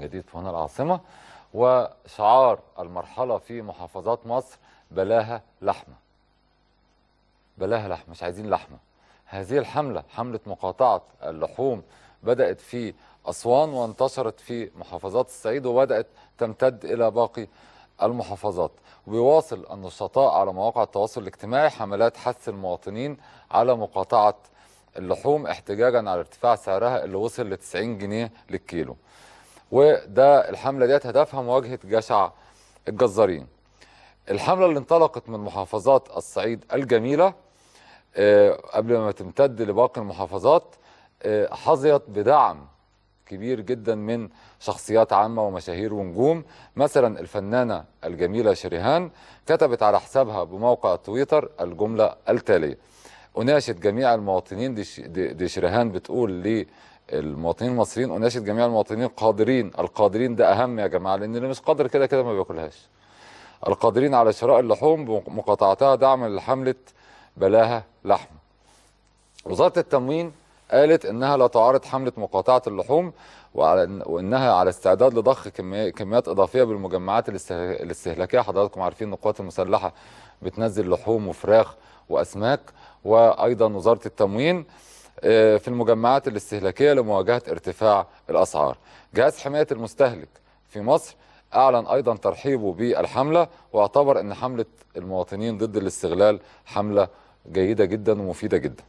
الجديد هنا العاصمة وشعار المرحلة في محافظات مصر بلاها لحمة بلاها لحمة مش عايزين لحمة هذه الحملة حملة مقاطعة اللحوم بدأت في أسوان وانتشرت في محافظات الصعيد وبدأت تمتد إلى باقي المحافظات وبيواصل النشطاء على مواقع التواصل الاجتماعي حملات حث المواطنين على مقاطعة اللحوم احتجاجا على ارتفاع سعرها اللي وصل ل 90 جنيه للكيلو وده الحملة ديت هدفها مواجهة جشع الجزارين الحملة اللي انطلقت من محافظات الصعيد الجميلة آه، قبل ما تمتد لباقي المحافظات آه، حظيت بدعم كبير جدا من شخصيات عامة ومشاهير ونجوم مثلا الفنانة الجميلة شريهان كتبت على حسابها بموقع تويتر الجملة التالية أناشد جميع المواطنين دي, ش- دي, دي شريهان بتقول للمواطنين المصريين أناشد جميع المواطنين قادرين القادرين ده أهم يا جماعة لأن اللي مش قادر كده كده ما بياكلهاش القادرين على شراء اللحوم بمقاطعتها دعما لحملة بلاها لحم وزارة التموين قالت انها لا تعارض حملة مقاطعة اللحوم وعلى وانها على استعداد لضخ كمي- كميات اضافية بالمجمعات الاست- الاستهلاكية حضراتكم عارفين ان القوات المسلحة بتنزل لحوم وفراخ واسماك وايضا وزارة التموين آه، في المجمعات الاستهلاكية لمواجهة ارتفاع الاسعار جهاز حماية المستهلك في مصر اعلن ايضا ترحيبه بالحملة واعتبر ان حملة المواطنين ضد الاستغلال حملة جيدة جدا ومفيدة جدا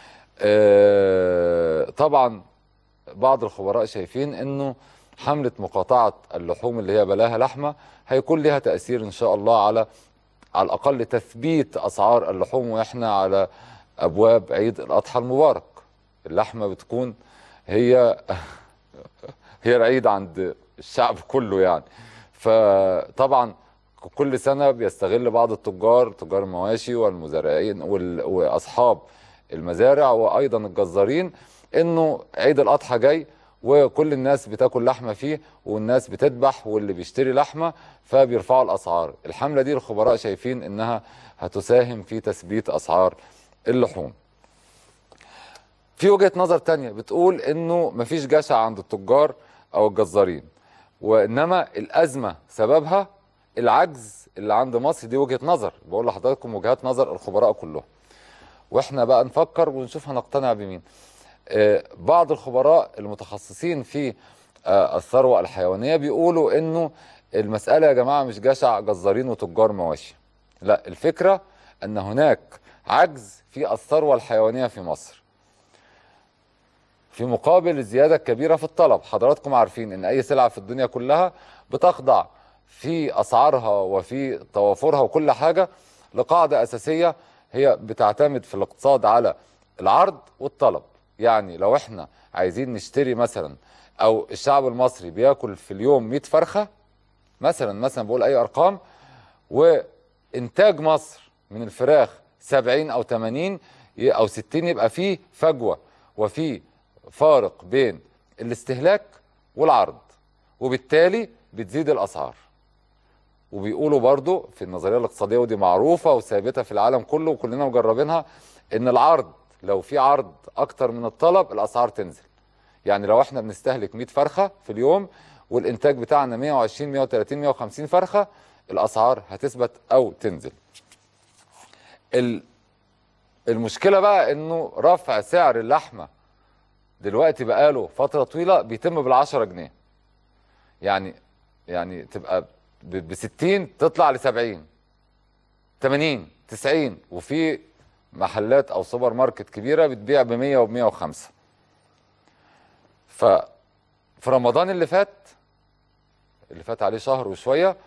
آه، طبعا بعض الخبراء شايفين انه حملة مقاطعة اللحوم اللي هي بلاها لحمة هيكون لها تأثير ان شاء الله على على الأقل تثبيت أسعار اللحوم وإحنا على أبواب عيد الأضحى المبارك اللحمة بتكون هي هي العيد عند الشعب كله يعني فطبعا كل سنة بيستغل بعض التجار تجار المواشي والمزارعين وال- وأصحاب المزارع وأيضا الجزارين إنه عيد الأضحى جاي وكل الناس بتاكل لحمة فيه والناس بتذبح واللي بيشتري لحمة فبيرفعوا الأسعار الحملة دي الخبراء شايفين إنها هتساهم في تثبيت أسعار اللحوم في وجهة نظر تانية بتقول انه مفيش جشع عند التجار او الجزارين وانما الازمة سببها العجز اللي عند مصر دي وجهة نظر بقول لحضراتكم وجهات نظر الخبراء كلهم واحنا بقى نفكر ونشوف هنقتنع بمين آه، بعض الخبراء المتخصصين في آه، الثروة الحيوانية بيقولوا انه المسألة يا جماعة مش جشع جزارين وتجار مواشي لا الفكرة ان هناك عجز في الثروة الحيوانية في مصر في مقابل الزيادة الكبيرة في الطلب حضراتكم عارفين ان اي سلعة في الدنيا كلها بتخضع في اسعارها وفي توافرها وكل حاجة لقاعدة اساسية هي بتعتمد في الاقتصاد على العرض والطلب يعني لو احنا عايزين نشتري مثلا او الشعب المصري بياكل في اليوم 100 فرخة مثلا مثلا بقول اي ارقام وانتاج مصر من الفراخ 70 او 80 ي- او 60 يبقى فيه فجوه وفي فارق بين الاستهلاك والعرض وبالتالي بتزيد الاسعار وبيقولوا برضو في النظريه الاقتصاديه ودي معروفه وثابته في العالم كله وكلنا مجربينها ان العرض لو في عرض اكتر من الطلب الاسعار تنزل يعني لو احنا بنستهلك 100 فرخه في اليوم والانتاج بتاعنا 120 130 150 فرخه الاسعار هتثبت او تنزل ال- المشكله بقى انه رفع سعر اللحمه دلوقتي بقاله فتره طويله بيتم بال10 جنيه يعني يعني تبقى ب 60 تطلع ل 70 80 90 وفي محلات او سوبر ماركت كبيره بتبيع ب 100 وب 105 ف في رمضان اللي فات اللي فات عليه شهر وشويه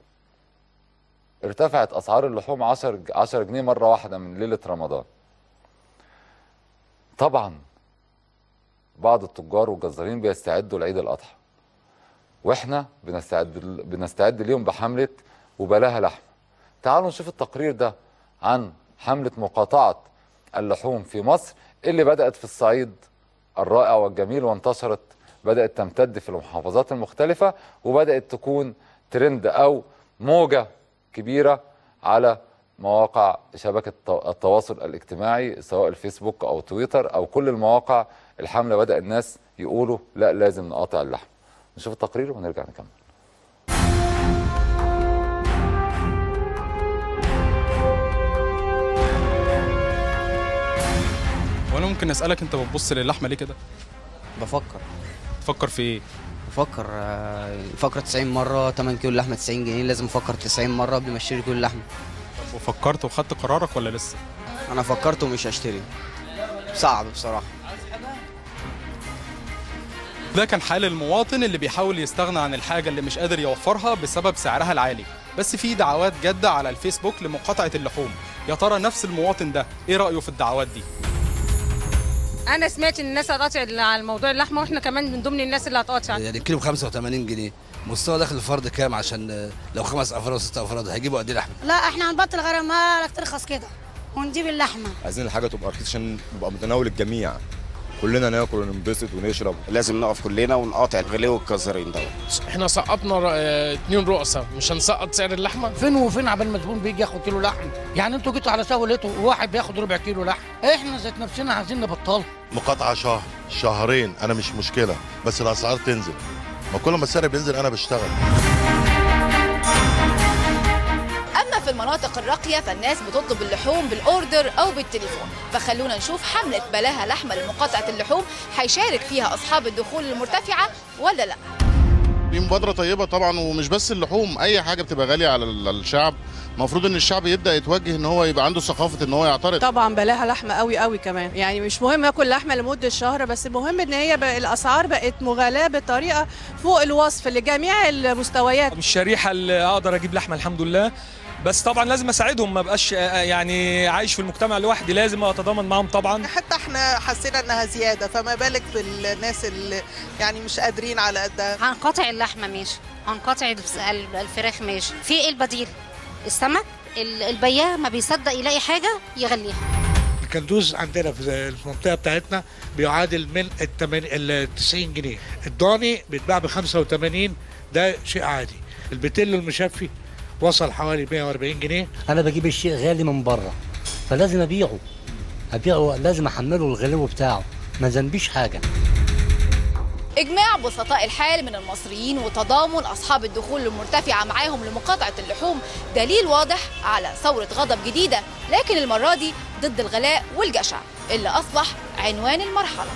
ارتفعت اسعار اللحوم 10 10 جنيه مره واحده من ليله رمضان طبعا بعض التجار والجزارين بيستعدوا لعيد الاضحى واحنا بنستعد بنستعد ليهم بحمله وبلاها لحمه تعالوا نشوف التقرير ده عن حمله مقاطعه اللحوم في مصر اللي بدات في الصعيد الرائع والجميل وانتشرت بدات تمتد في المحافظات المختلفه وبدات تكون ترند او موجه كبيره على مواقع شبكه التواصل الاجتماعي سواء الفيسبوك او تويتر او كل المواقع الحمله بدا الناس يقولوا لا لازم نقاطع اللحم نشوف التقرير ونرجع نكمل وانا ممكن اسالك انت بتبص للحمه ليه كده بفكر تفكر في ايه بفكر آه، بفكر 90 مرة 8 كيلو لحمة 90 جنيه لازم افكر 90 مرة قبل ما اشتري كيلو لحمة طب وفكرت وخدت قرارك ولا لسه انا فكرت ومش هشتري صعب بصراحة ده كان حال المواطن اللي بيحاول يستغنى عن الحاجه اللي مش قادر يوفرها بسبب سعرها العالي بس في دعوات جاده على الفيسبوك لمقاطعه اللحوم يا ترى نفس المواطن ده ايه رايه في الدعوات دي انا سمعت ان الناس هتقاطع على موضوع اللحمه واحنا كمان من ضمن الناس اللي هتقاطع يعني الكيلو ب 85 جنيه مستوى دخل الفرد كام عشان آه، لو خمس افراد وست افراد هيجيبوا قد ايه لحمه لا احنا هنبطل غرامات ترخص كده ونجيب اللحمه عايزين الحاجه تبقى رخيصه عشان نبقى متناول الجميع كلنا ناكل وننبسط ونشرب لازم نقف كلنا ونقاطع الغلو والكسرين دوت احنا سقطنا اه، اتنين رؤساء مش هنسقط سعر اللحمه فين وفين عبال ما الزبون بيجي ياخد كيلو لحم يعني انتوا جيتوا على سوا لقيتوا واحد بياخد ربع كيلو لحم احنا ذات نفسنا عايزين نبطلها مقاطعه شهر شهرين انا مش مشكله بس الاسعار تنزل ما كل ما السعر بينزل انا بشتغل أما في المناطق الراقية فالناس بتطلب اللحوم بالأوردر أو بالتليفون فخلونا نشوف حملة بلاها لحمة لمقاطعة اللحوم هيشارك فيها أصحاب الدخول المرتفعة ولا لأ دي مبادرة طيبة طبعا ومش بس اللحوم أي حاجة بتبقى غالية على ال- الشعب المفروض إن الشعب يبدأ يتوجه إن هو يبقى عنده ثقافة إن هو يعترض طبعا بلاها لحمه قوي قوي كمان يعني مش مهم اكل لحمه لمده شهر بس المهم ان هي بقى الاسعار بقت مغالاه بطريقه فوق الوصف لجميع المستويات مش شريحه اللي اقدر اجيب لحمه الحمد لله بس طبعا لازم اساعدهم ما بقاش آه، يعني عايش في المجتمع لوحدي لازم اتضامن معاهم طبعا حتى احنا حسينا انها زياده فما بالك بالناس اللي يعني مش قادرين على قدها هنقطع اللحمه ماشي هنقطع الفس- الفراخ ماشي في ايه البديل السمك ال- البياع ما بيصدق يلاقي حاجه يغليها الكندوز عندنا في المنطقه بتاعتنا بيعادل من ال 90 جنيه الضاني بيتباع ب 85 ده شيء عادي البتلو المشفي وصل حوالي 140 جنيه انا بجيب الشيء غالي من بره فلازم ابيعه ابيعه لازم احمله الغلو بتاعه ما ذنبيش حاجه إجماع بسطاء الحال من المصريين وتضامن أصحاب الدخول المرتفعة معاهم لمقاطعة اللحوم دليل واضح على ثورة غضب جديدة لكن المرة دي ضد الغلاء والجشع اللي أصبح عنوان المرحلة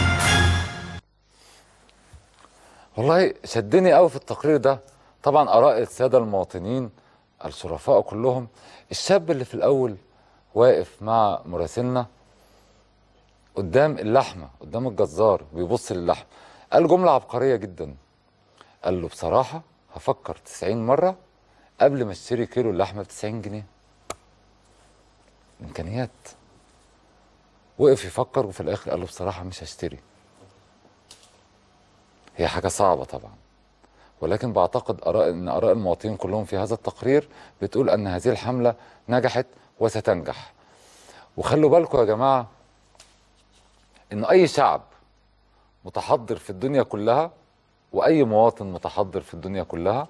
والله شدني قوي في التقرير ده طبعا اراء الساده المواطنين الشرفاء كلهم الشاب اللي في الاول واقف مع مراسلنا قدام اللحمه قدام الجزار بيبص للحم قال جمله عبقريه جدا قال له بصراحه هفكر 90 مره قبل ما اشتري كيلو اللحمه ب 90 جنيه امكانيات وقف يفكر وفي الاخر قال له بصراحه مش هشتري هي حاجة صعبة طبعا ولكن بعتقد آراء أن آراء المواطنين كلهم في هذا التقرير بتقول أن هذه الحملة نجحت وستنجح وخلوا بالكم يا جماعة أن أي شعب متحضر في الدنيا كلها وأي مواطن متحضر في الدنيا كلها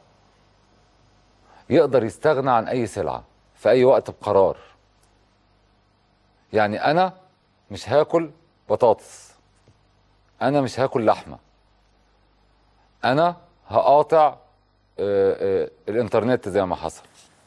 يقدر يستغنى عن أي سلعة في أي وقت بقرار يعني أنا مش هاكل بطاطس أنا مش هاكل لحمة انا هقاطع آه، آه، الانترنت زي ما حصل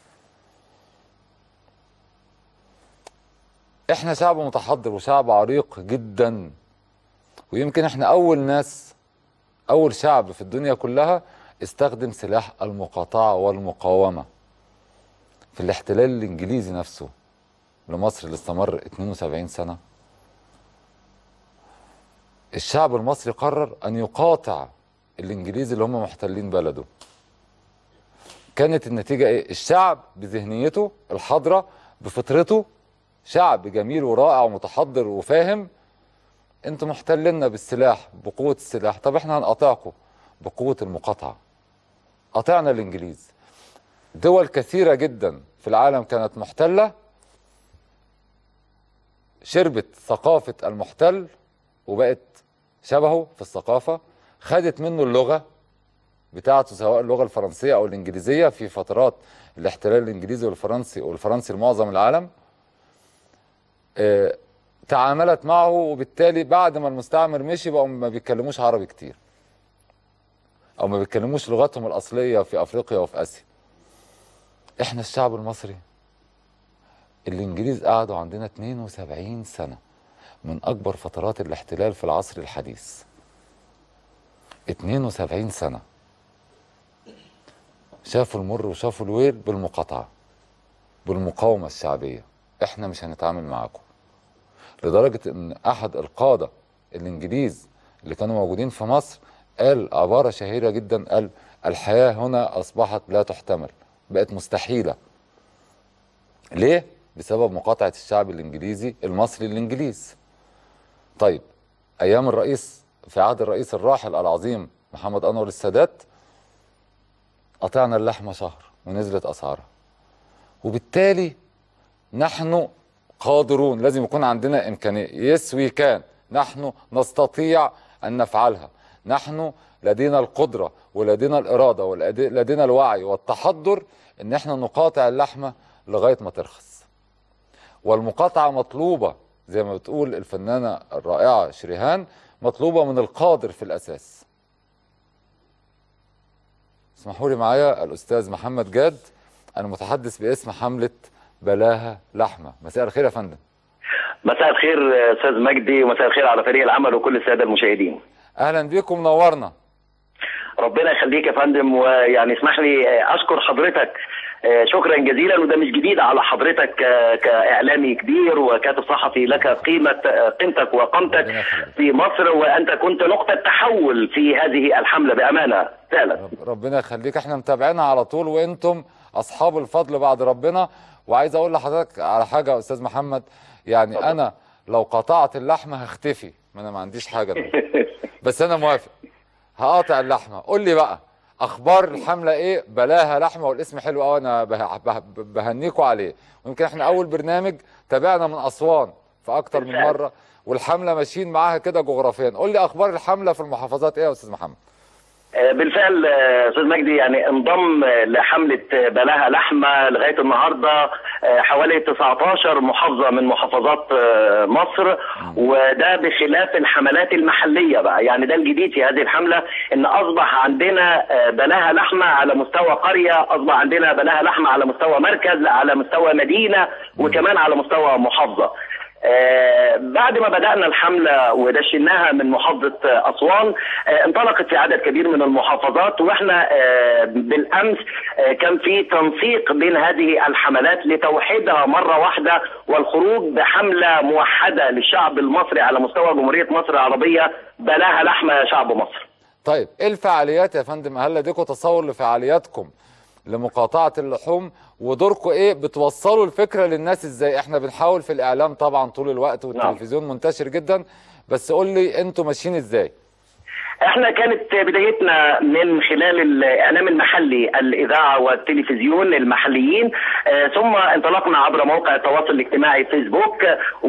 احنا شعب متحضر وشعب عريق جدا ويمكن احنا اول ناس اول شعب في الدنيا كلها استخدم سلاح المقاطعة والمقاومة في الاحتلال الانجليزي نفسه لمصر اللي استمر 72 سنة الشعب المصري قرر ان يقاطع الانجليز اللي هم محتلين بلده كانت النتيجة ايه الشعب بذهنيته الحاضرة بفطرته شعب جميل ورائع ومتحضر وفاهم انتوا محتليننا بالسلاح بقوة السلاح طب احنا هنقاطعكم بقوة المقاطعة قاطعنا الانجليز دول كثيرة جدا في العالم كانت محتلة شربت ثقافة المحتل وبقت شبهه في الثقافة خدت منه اللغة بتاعته سواء اللغة الفرنسية أو الإنجليزية في فترات الاحتلال الإنجليزي والفرنسي والفرنسي لمعظم العالم آه، تعاملت معه وبالتالي بعد ما المستعمر مشي بقوا ما بيتكلموش عربي كتير او ما بيتكلموش لغتهم الاصليه في افريقيا وفي اسيا احنا الشعب المصري الانجليز قعدوا عندنا 72 سنه من اكبر فترات الاحتلال في العصر الحديث 72 سنه شافوا المر وشافوا الويل بالمقاطعه بالمقاومه الشعبيه احنا مش هنتعامل معاكم لدرجه ان احد القاده الانجليز اللي كانوا موجودين في مصر قال عباره شهيره جدا قال الحياه هنا اصبحت لا تحتمل بقت مستحيله ليه بسبب مقاطعه الشعب الانجليزي المصري للانجليز طيب ايام الرئيس في عهد الرئيس الراحل العظيم محمد انور السادات قطعنا اللحمه شهر ونزلت اسعارها وبالتالي نحن قادرون لازم يكون عندنا امكانيه يس وي كان نحن نستطيع ان نفعلها نحن لدينا القدره ولدينا الاراده ولدينا الوعي والتحضر ان احنا نقاطع اللحمه لغايه ما ترخص والمقاطعه مطلوبه زي ما بتقول الفنانه الرائعه شريهان مطلوبه من القادر في الاساس اسمحوا لي معايا الاستاذ محمد جاد المتحدث باسم حمله بلاها لحمه مساء الخير يا فندم مساء الخير استاذ مجدي ومساء الخير على فريق العمل وكل الساده المشاهدين اهلا بكم نورنا ربنا يخليك يا فندم ويعني اسمح لي اشكر حضرتك شكرا جزيلا وده مش جديد على حضرتك كاعلامي كبير وكاتب صحفي لك قيمه قيمتك وقامتك في مصر وانت كنت نقطه تحول في هذه الحمله بامانه فعلا ربنا يخليك احنا متابعينها على طول وانتم اصحاب الفضل بعد ربنا وعايز اقول لحضرتك على حاجه يا استاذ محمد يعني طبعا. انا لو قطعت اللحمه هختفي ما انا ما عنديش حاجه ده. بس انا موافق هقاطع اللحمه قول لي بقى اخبار الحمله ايه بلاها لحمه والاسم حلو قوي انا به به بهنيكوا عليه ويمكن احنا اول برنامج تابعنا من اسوان في اكتر من مره والحمله ماشيين معاها كده جغرافيا قول لي اخبار الحمله في المحافظات ايه يا استاذ محمد بالفعل استاذ مجدي يعني انضم لحمله بلاها لحمه لغايه النهارده حوالي 19 محافظه من محافظات مصر وده بخلاف الحملات المحليه بقى يعني ده الجديد في هذه الحمله ان اصبح عندنا بلاها لحمه على مستوى قريه اصبح عندنا بلاها لحمه على مستوى مركز على مستوى مدينه وكمان على مستوى محافظه آه بعد ما بدأنا الحملة ودشناها من محافظة آه أسوان آه انطلقت في عدد كبير من المحافظات واحنا بالأمس كان في تنسيق بين هذه الحملات لتوحيدها مرة واحدة والخروج بحملة موحدة للشعب المصري على مستوى جمهورية مصر العربية بلاها لحمة يا شعب مصر طيب ايه الفعاليات يا فندم هل لديكم تصور لفعالياتكم لمقاطعة اللحوم ودوركم ايه بتوصلوا الفكرة للناس ازاي احنا بنحاول في الاعلام طبعا طول الوقت والتلفزيون منتشر جدا بس قول لي انتوا ماشيين ازاي احنا كانت بدايتنا من خلال الاعلام المحلي الاذاعه والتلفزيون المحليين اه ثم انطلقنا عبر موقع التواصل الاجتماعي فيسبوك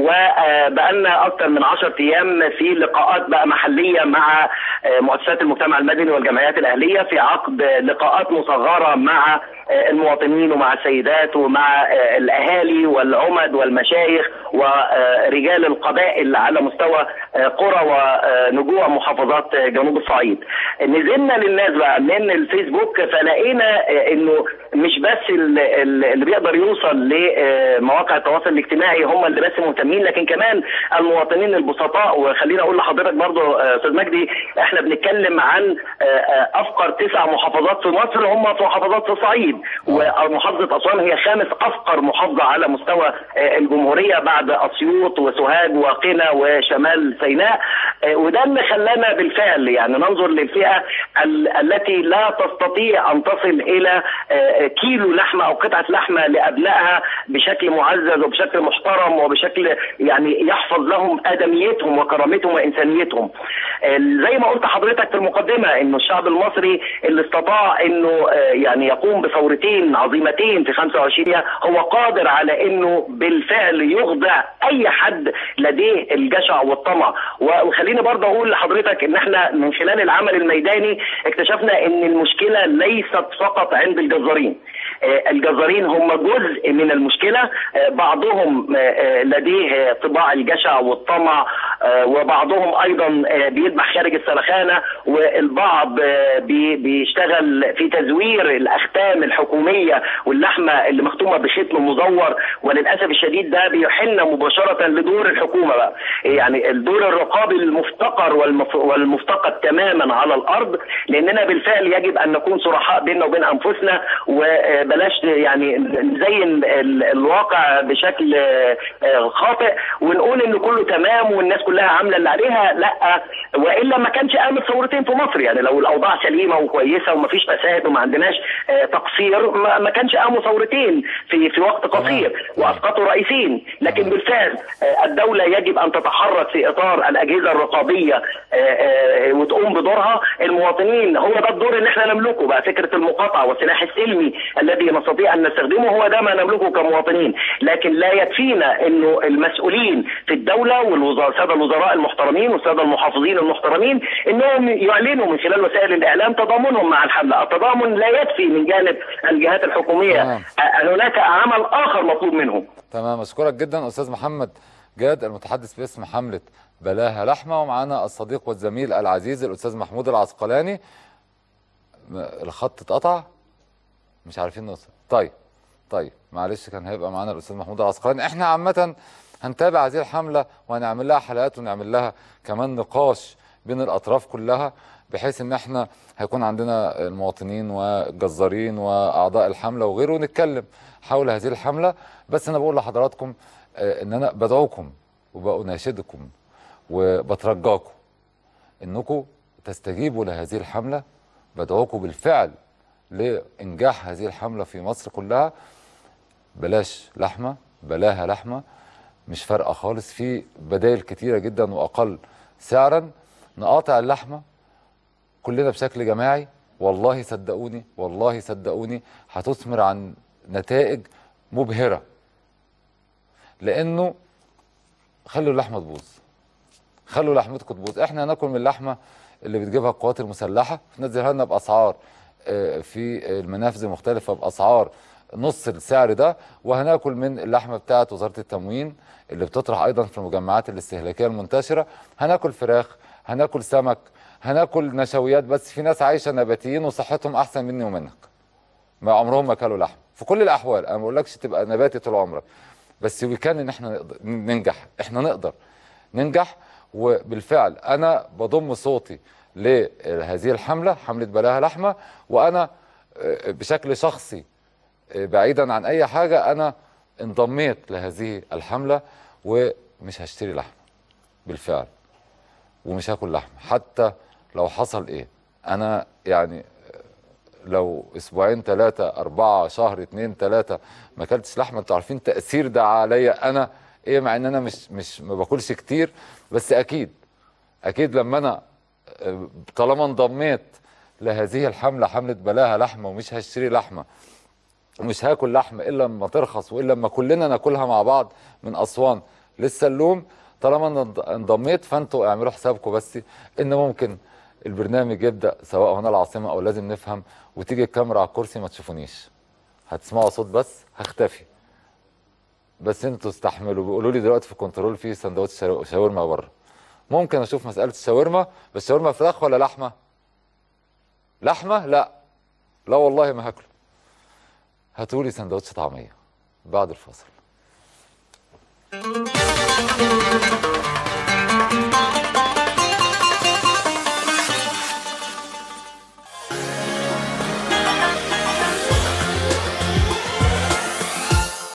وبقالنا اكثر من 10 ايام في لقاءات بقى محليه مع اه مؤسسات المجتمع المدني والجمعيات الاهليه في عقد لقاءات مصغره مع اه المواطنين ومع السيدات ومع الاهالي والعمد والمشايخ ورجال القبائل على مستوى قرى ونجوع محافظات جنوب الصعيد نزلنا للناس بقى من الفيسبوك فلقينا انه مش بس اللي بيقدر يوصل لمواقع التواصل الاجتماعي هم اللي بس مهتمين لكن كمان المواطنين البسطاء وخلينا اقول لحضرتك برضو استاذ مجدي احنا بنتكلم عن افقر تسع محافظات في مصر هم في محافظات الصعيد ومحافظه اسوان هي خامس افقر محافظه على مستوى الجمهوريه بعد اسيوط وسوهاج وقنا وشمال سيناء وده اللي خلانا بالفعل يعني ننظر للفئه التي لا تستطيع ان تصل الى كيلو لحمه او قطعه لحمه لابنائها بشكل معزز وبشكل محترم وبشكل يعني يحفظ لهم ادميتهم وكرامتهم وانسانيتهم. زي ما قلت حضرتك في المقدمه انه الشعب المصري اللي استطاع انه يعني يقوم بثورتين عظيمتين في 25 هو قادر على انه بالفعل يخضع اي حد لديه الجشع والطمع وخليني برضه اقول لحضرتك ان احنا من خلال العمل الميداني اكتشفنا ان المشكله ليست فقط عند الجزارين آه، الجزارين هم جزء من المشكله آه، بعضهم آه، آه، لديه طباع الجشع والطمع آه، وبعضهم ايضا آه، بيذبح خارج السلخانه والبعض آه، بي- بيشتغل في تزوير الاختام الحكوميه واللحمه اللي مختومه بختم مزور وللاسف الشديد ده بيحن مباشره لدور الحكومه بقى يعني الدور الرقابي المفتقر والمف- والمفتقد تماما على الارض لاننا بالفعل يجب ان نكون صرحاء بيننا وبين انفسنا وبلاش يعني نزين ال- الواقع بشكل آه، آه، خاطئ ونقول ان كله تمام والناس كلها عامله اللي عليها لا والا ما كانش قامت ثورتين في مصر يعني لو الاوضاع سليمه وكويسه ومفيش فساد وما عندناش آه، تقصير ما ما كانش قاموا ثورتين في في وقت قصير واسقطوا رئيسين لكن بالفعل آه، الدوله يجب ان تتحرك في اطار الاجهزه الرقابيه آه، آه، وتقوم بدورها المواطنين هو ده الدور اللي احنا نملكه بقى فكره المقاطعه والسلاح السلمي الذي نستطيع ان نستخدمه هو ده ما نملكه كمواطنين لكن لا يكفينا انه المسؤولين في الدوله والساده الوزراء المحترمين والساده المحافظين المحترمين انهم يعلنوا من خلال وسائل الاعلام تضامنهم مع الحمله، التضامن لا يكفي من جانب الجهات الحكوميه تمام. آه، هناك عمل اخر مطلوب منهم تمام اشكرك جدا استاذ محمد جاد المتحدث باسم حمله بلاها لحمه ومعانا الصديق والزميل العزيز الاستاذ محمود العسقلاني م- الخط اتقطع مش عارفين نوصل طيب طيب معلش كان هيبقى معانا الاستاذ محمود العسقلاني احنا عامه هنتابع هذه الحمله وهنعمل لها حلقات ونعمل لها كمان نقاش بين الاطراف كلها بحيث ان احنا هيكون عندنا المواطنين والجزارين واعضاء الحمله وغيره ونتكلم حول هذه الحمله بس انا بقول لحضراتكم آه، ان انا بدعوكم وبناشدكم وبترجاكم انكم تستجيبوا لهذه الحمله بدعوكم بالفعل لانجاح هذه الحمله في مصر كلها بلاش لحمه بلاها لحمه مش فارقه خالص في بدائل كتيره جدا واقل سعرا نقاطع اللحمه كلنا بشكل جماعي والله صدقوني والله صدقوني هتثمر عن نتائج مبهره لانه خلوا اللحمه تبوظ خلوا لحمتكم تبوظ احنا هناكل من اللحمه اللي بتجيبها القوات المسلحه تنزلها لنا باسعار آه، في المنافذ المختلفه باسعار نص السعر ده وهناكل من اللحمه بتاعه وزاره التموين اللي بتطرح ايضا في المجمعات الاستهلاكيه المنتشره هناكل فراخ هناكل سمك هناكل نشويات بس في ناس عايشه نباتيين وصحتهم احسن مني ومنك ما عمرهم ما اكلوا لحم في كل الاحوال انا ما بقولكش تبقى نباتي طول عمرك بس وكان ان احنا نقدر ننجح احنا نقدر ننجح وبالفعل انا بضم صوتي لهذه الحمله حمله بلاها لحمه وانا آه، بشكل شخصي آه، بعيدا عن اي حاجه انا انضميت لهذه الحمله ومش هشتري لحمه بالفعل ومش هاكل لحمه حتى لو حصل ايه انا يعني لو اسبوعين ثلاثة أربعة شهر اتنين ثلاثة ما اكلتش لحمة انتوا عارفين تأثير ده عليا أنا إيه مع إن أنا مش مش ما باكلش كتير بس أكيد أكيد لما أنا آه، طالما انضميت لهذه الحملة حملة بلاها لحمة ومش هشتري لحمة ومش هاكل لحمة إلا لما ترخص وإلا لما كلنا ناكلها مع بعض من أسوان للسلوم طالما أنا انض- انضميت فانتوا اعملوا حسابكم بس ان ممكن البرنامج يبدا سواء هنا العاصمه او لازم نفهم وتيجي الكاميرا على الكرسي ما تشوفونيش هتسمعوا صوت بس هختفي بس انتوا استحملوا بيقولوا لي دلوقتي في الكنترول في سندوتش شاو- شاورما بره ممكن اشوف مساله الشاورما بس شاورما فراخ ولا لحمه لحمه لا لا والله ما هاكله هاتولي سندوتش طعميه بعد الفاصل